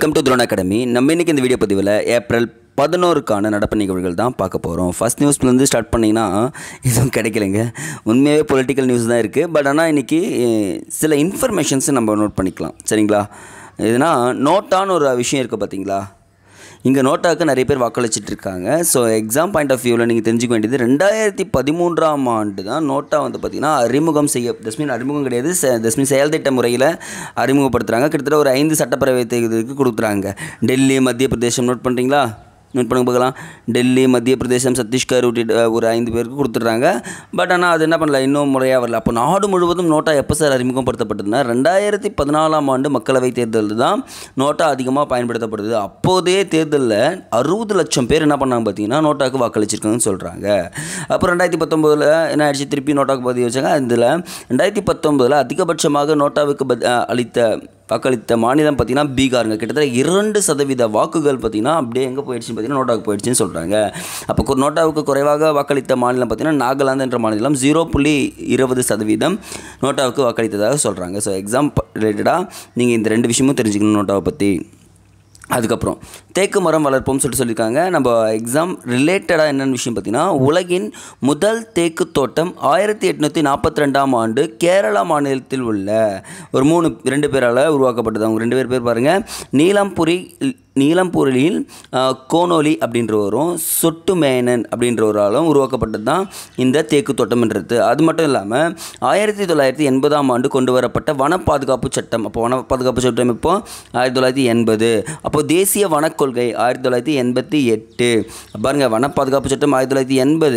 welcome to drone academy நம்ம இன்னைக்கு இந்த வீடியோ பதிவில் ஏப்ரல் பதினோருக்கான நடப்பு நிகழ்வுகள் தான் பார்க்க போகிறோம் ஃபஸ்ட் நியூஸ்லேருந்து ஸ்டார்ட் பண்ணிங்கன்னா எதுவும் கிடைக்கலைங்க உண்மையாகவே பொலிட்டிக்கல் நியூஸ் தான் இருக்குது பட் ஆனால் இன்றைக்கி சில இன்ஃபர்மேஷன்ஸ் நம்ம நோட் பண்ணிக்கலாம் சரிங்களா இதுனா நோட்டான்னு ஒரு விஷயம் இருக்குது பார்த்தீங்களா இங்கே நோட்டாவுக்கு நிறைய பேர் வாக்களிச்சிட்டு இருக்காங்க ஸோ எக்ஸாம் பாயிண்ட் ஆஃப் வியூவில் நீங்கள் தெரிஞ்சுக்க வேண்டியது ரெண்டாயிரத்தி பதிமூன்றாம் ஆண்டு தான் நோட்டா வந்து பார்த்திங்கன்னா அறிமுகம் செய்ய தஸ்மின் அறிமுகம் கிடையாது செ- தஸ்மின் செயல்திட்ட முறையில் அறிமுகப்படுத்துகிறாங்க கிட்டத்தட்ட ஒரு ஐந்து சட்டப்பேரவை தேர்தலுக்கு கொடுக்குறாங்க டெல்லி மத்திய பிரதேசம் நோட் பண்ணுறீங்களா நோட் பண்ணி பார்க்கலாம் டெல்லி மத்திய பிரதேசம் சத்தீஸ்கர் உள்ளிட்ட ஒரு ஐந்து பேருக்கு கொடுத்துட்றாங்க பட் ஆனால் அது என்ன பண்ணல இன்னும் முறையாக வரல அப்போ நாடு முழுவதும் நோட்டா எப்போ சார் அறிமுகப்படுத்தப்பட்டதுன்னா ரெண்டாயிரத்தி பதினாலாம் ஆண்டு மக்களவை தேர்தலில் தான் நோட்டா அதிகமாக பயன்படுத்தப்படுது அப்போதைய தேர்தலில் அறுபது லட்சம் பேர் என்ன பண்ணாங்க பார்த்தீங்கன்னா நோட்டாக்கு வாக்களிச்சிருக்காங்கன்னு சொல்கிறாங்க அப்புறம் ரெண்டாயிரத்தி பத்தொம்போதில் என்ன ஆயிடுச்சு திருப்பி நோட்டாக்கு பதிவு வச்சாங்க அதில் ரெண்டாயிரத்தி பத்தொம்போதில் அதிகபட்சமாக நோட்டாவுக்கு பத் அளித்த வாக்களித்த மாநிலம் பார்த்தீங்கன்னா பீகாருங்க கிட்டத்தட்ட இரண்டு சதவீத வாக்குகள் பார்த்தீங்கன்னா அப்படியே எங்கே போயிடுச்சுன்னு பார்த்தீங்கன்னா நோட்டாவுக்கு போயிடுச்சுன்னு சொல்கிறாங்க அப்போ கு- நோட்டாவுக்கு குறைவாக வாக்களித்த மாநிலம் பார்த்தீங்கன்னா நாகாலாந்து என்ற மாநிலம் ஜீரோ புள்ளி இருபது சதவீதம் நோட்டாவுக்கு வாக்களித்ததாக சொல்கிறாங்க ஸோ எக்ஸாம் ரிலேட்டடாக நீங்கள் இந்த ரெண்டு விஷயமும் தெரிஞ்சுக்கணும் நோட்டாவை பற்றி அதுக்கப்புறம் தேக்கு மரம் வளர்ப்போம்னு சொல்லிட்டு சொல்லியிருக்காங்க நம்ம எக்ஸாம் ரிலேட்டடாக என்னென்ன விஷயம் பார்த்தீங்கன்னா உலகின் முதல் தேக்கு தோட்டம் ஆயிரத்தி எட்நூற்றி நாற்பத்தி ரெண்டாம் ஆண்டு கேரளா மாநிலத்தில் உள்ள ஒரு மூணு ரெண்டு பேரால் உருவாக்கப்பட்டது அவங்க ரெண்டு பேர் பேர் பாருங்கள் நீலம்புரி நீலம்பூரில் கோனோலி அப்படின்றவரும் சொட்டு மேனன் அப்படின்றவராலும் உருவாக்கப்பட்டது தான் இந்த தேக்கு தோட்டம்ன்றது அது மட்டும் இல்லாமல் ஆயிரத்தி தொள்ளாயிரத்தி எண்பதாம் ஆண்டு கொண்டு வரப்பட்ட வன பாதுகாப்பு சட்டம் அப்போ வன பாதுகாப்பு சட்டம் இப்போ ஆயிரத்தி தொள்ளாயிரத்தி எண்பது அப்போ தேசிய வனக்கொள்கை ஆயிரத்தி தொள்ளாயிரத்தி எண்பத்தி எட்டு பாருங்கள் வன பாதுகாப்பு சட்டம் ஆயிரத்தி தொள்ளாயிரத்தி எண்பது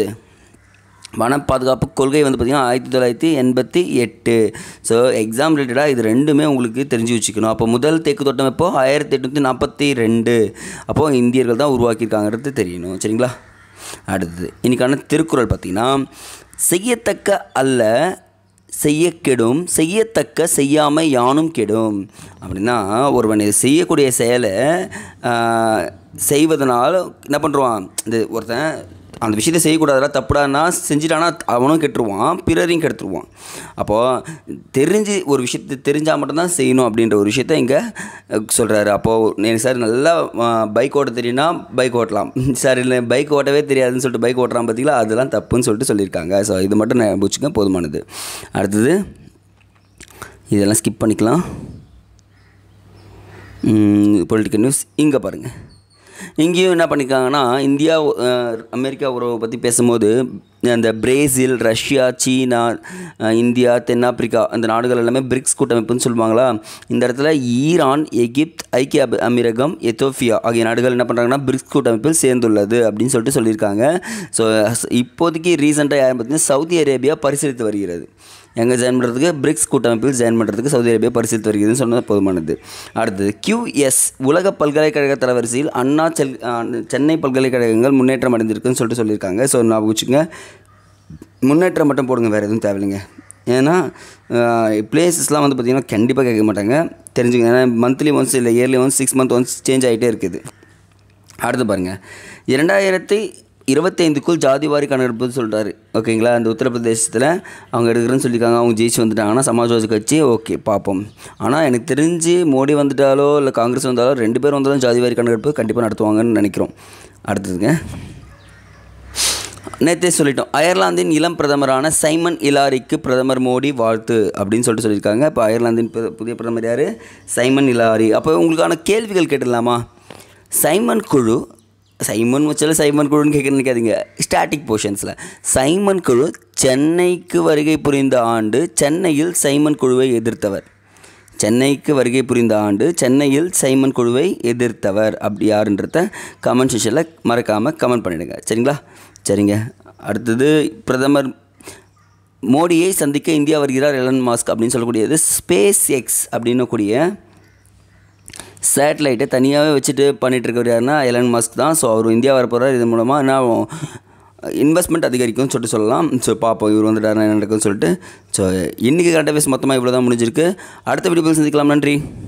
வன பாதுகாப்பு கொள்கை வந்து பார்த்திங்கன்னா ஆயிரத்தி தொள்ளாயிரத்தி எண்பத்தி எட்டு ஸோ எக்ஸாம் ரிலேட்டடாக இது ரெண்டுமே உங்களுக்கு தெரிஞ்சு வச்சுக்கணும் அப்போ முதல் தேக்கு தோட்டம் எப்போ ஆயிரத்தி எட்நூற்றி நாற்பத்தி ரெண்டு அப்போது இந்தியர்கள் தான் உருவாக்கியிருக்காங்கிறது தெரியணும் சரிங்களா அடுத்தது இன்றைக்கான திருக்குறள் பார்த்திங்கன்னா செய்யத்தக்க அல்ல செய்ய கெடும் செய்யத்தக்க செய்யாமை யானும் கெடும் அப்படின்னா ஒருவன் இது செய்யக்கூடிய செயலை ஆஹ், செய்வதனால் என்ன பண்ணுறான் இந்த ஒருத்தன் அந்த விஷயத்தை செய்யக்கூடாதுல தப்புடான்னா செஞ்சிட்டானா அவனும் கெட்டுருவான் பிறரையும் கெடுத்துருவான் அப்போது தெரிஞ்சு ஒரு விஷயத்தை தெரிஞ்சால் மட்டும்தான் செய்யணும் அப்படின்ற ஒரு விஷயத்த இங்கே சொல்கிறாரு அப்போது எனக்கு சார் நல்லா பைக் ஓட்ட தெரியும்னா பைக் ஓட்டலாம் சார் இல்லை பைக் ஓட்டவே தெரியாதுன்னு சொல்லிட்டு பைக் ஓட்டுறான் பார்த்தீங்களா அதெல்லாம் தப்புன்னு சொல்லிட்டு சொல்லியிருக்காங்க ஸோ இது மட்டும் நான் பிடிச்சிக்க போதுமானது அடுத்தது இதெல்லாம் ஸ்கிப் பண்ணிக்கலாம் பொலிட்டிக்கல் நியூஸ் இங்கே பாருங்கள் இங்கேயும் என்ன பண்ணியிருக்காங்கன்னா இந்தியா அஹ், அமெரிக்கா உறவை பற்றி பேசும்போது அந்த பிரேசில் ரஷ்யா சீனா அஹ், இந்தியா தென்னாப்பிரிக்கா அந்த நாடுகள் எல்லாமே பிரிக்ஸ் கூட்டமைப்புன்னு சொல்லுவாங்களா இந்த இடத்துல ஈரான் எகிப்த் ஐக்கிய அப- அமீரகம் எத்தோப்பியா ஆகிய நாடுகள் என்ன பண்ணுறாங்கன்னா பிரிக்ஸ் கூட்டமைப்பில் சேர்ந்துள்ளது அப்படின்னு சொல்லிட்டு சொல்லியிருக்காங்க ஸோ இப்போதைக்கு ரீசெண்டாக யார் பார்த்தீங்கன்னா சவுதி அரேபியா பரிசீலித்து வருகிறது எங்கே ஜாயின் பண்ணுறதுக்கு பிரிக்ஸ் கூட்டமைப்பில் ஜாயின் பண்ணுறதுக்கு சவுதி அரேபியா பரிசீலித்து வருகிறதுன்னு சொன்னது போதுமானது அடுத்தது QS உலக பல்கலைக்கழக தரவரிசையில் அண்ணா செல் அஹ், சென்னை பல்கலைக்கழகங்கள் முன்னேற்றம் அடைஞ்சிருக்குன்னு சொல்லிட்டு சொல்லியிருக்காங்க ஸோ நான் வச்சுங்க முன்னேற்றம் மட்டும் போடுங்க வேறு எதுவும் தேவையில்லைங்க ஏன்னா பிளேசஸ்லாம் வந்து பார்த்திங்கன்னா கண்டிப்பாக கேட்க மாட்டாங்க தெரிஞ்சுங்க ஏன்னா மந்த்லி ஒன்ஸ் இல்லை yearly once six month once change ஆகிட்டே இருக்குது அடுத்து பாருங்கள் இரண்டாயிரத்தி இருபத்தைந்துக்குள் ஜாதிவாரி கணக்கெடுப்பு சொல்கிறாரு ஓகேங்களா அந்த உத்தரப்பிரதேசத்தில் அவங்க எடுக்கிறேன்னு சொல்லியிருக்காங்க அவங்க ஜெயிச்சு வந்துட்டாங்கன்னா சமாஜ்வாதி கட்சி ஓகே பார்ப்போம் ஆனால் எனக்கு தெரிஞ்சு மோடி வந்துட்டாலோ இல்லை காங்கிரஸ் வந்தாலோ ரெண்டு பேர் வந்தாலும் ஜாதிவாரி கணக்கெடுப்பு கண்டிப்பாக நடத்துவாங்கன்னு நினைக்கிறோம் அடுத்ததுங்க நேற்றே சொல்லிட்டோம் அயர்லாந்தின் இளம் பிரதமரான சைமன் இலாரிக்கு பிரதமர் மோடி வாழ்த்து அப்படின்னு சொல்லிட்டு சொல்லியிருக்காங்க இப்போ அயர்லாந்தின் பு- புதிய பிரதமர் யார் சைமன் இலாரி அப்போ உங்களுக்கான கேள்விகள் கேட்டுடலாமா சைமன் குழு சைமன் வச்சாலும் சைமன் குழுன்னு கேட்க நினைக்காதீங்க ஸ்டாட்டிக் போர்ஷன்ஸில் சைமன் குழு சென்னைக்கு வருகை புரிந்த ஆண்டு சென்னையில் சைமன் குழுவை எதிர்த்தவர் சென்னைக்கு வருகை புரிந்த ஆண்டு சென்னையில் சைமன் குழுவை எதிர்த்தவர் அப்படி யாருன்றத கமெண்ட் செக்ஷனில் மறக்காமல் கமெண்ட் பண்ணிடுங்க சரிங்களா சரிங்க அடுத்தது பிரதமர் மோடியை சந்திக்க இந்தியா வருகிறார் எலன் மாஸ்க் அப்படின்னு சொல்லக்கூடியது ஸ்பேஸ் எக்ஸ் அப்படின்னக்கூடிய சேட்டலைட்டை தனியாகவே வச்சுட்டு பண்ணிகிட்டு இருக்கவர் யாருன்னா எலன் மாஸ்க் தான் ஸோ அவர் இந்தியா வர போகிறார் இது மூலமாக என்ன இன்வெஸ்ட்மெண்ட் அதிகரிக்கும்னு சொல்லிட்டு சொல்லலாம் ஸோ பார்ப்போம் இவர் வந்துட்டார் என்ன நடக்கும்னு சொல்லிட்டு ஸோ இன்றைக்கி கரண்ட் அஃபேர்ஸ் மொத்தமாக இவ்வளோ தான் முடிஞ்சிருக்கு அடுத்த வீடியோ சந்திக்கலாம் நன்றி